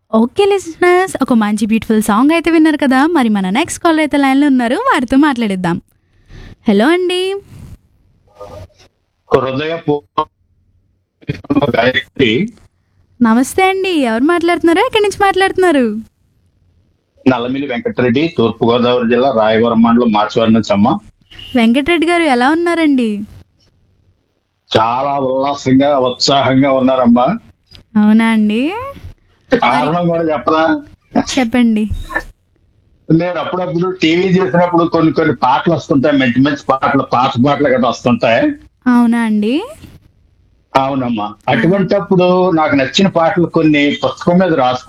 okay listeners ఒక మంచి beautiful song అయితే విన్నారు కదా మరి మన నెక్స్ట్ కాల్ అయితే లైన్లో ఉన్నారు వారితో మాట్లాడిద్దాం హలో అండి హృదయ గాయత్రి నమస్తే అండి ఎవరు మాట్లాడుతున్నారు ఎక్కడి నుంచి మాట్లాడుతున్నారు నల్లమిల్లి వెంకటరెడ్డి తూర్పు గోదావరి జిల్లా రాయవరం మండలం మార్చివారి నుంచి అమ్మ వెంకటరెడ్డి గారు ఎలా ఉన్నారండి చాలా ఉల్లాసంగా ఉత్సాహంగా ఉన్నారమ్మా అవునా అండి కారణం కూడా చెప్పరా చెప్పండి నేను అప్పుడప్పుడు టీవీ చూసినప్పుడు కొన్ని కొన్ని పాటలు వస్తుంటాయి మంచి మంచి పాటలు పాత పాటలు గట్రా వస్తుంటాయి అవునా అండి అవునమ్మా అటువంటప్పుడు నాకు నచ్చిన పాటలు కొన్ని పుస్తకం మీద రాసుకుంటాను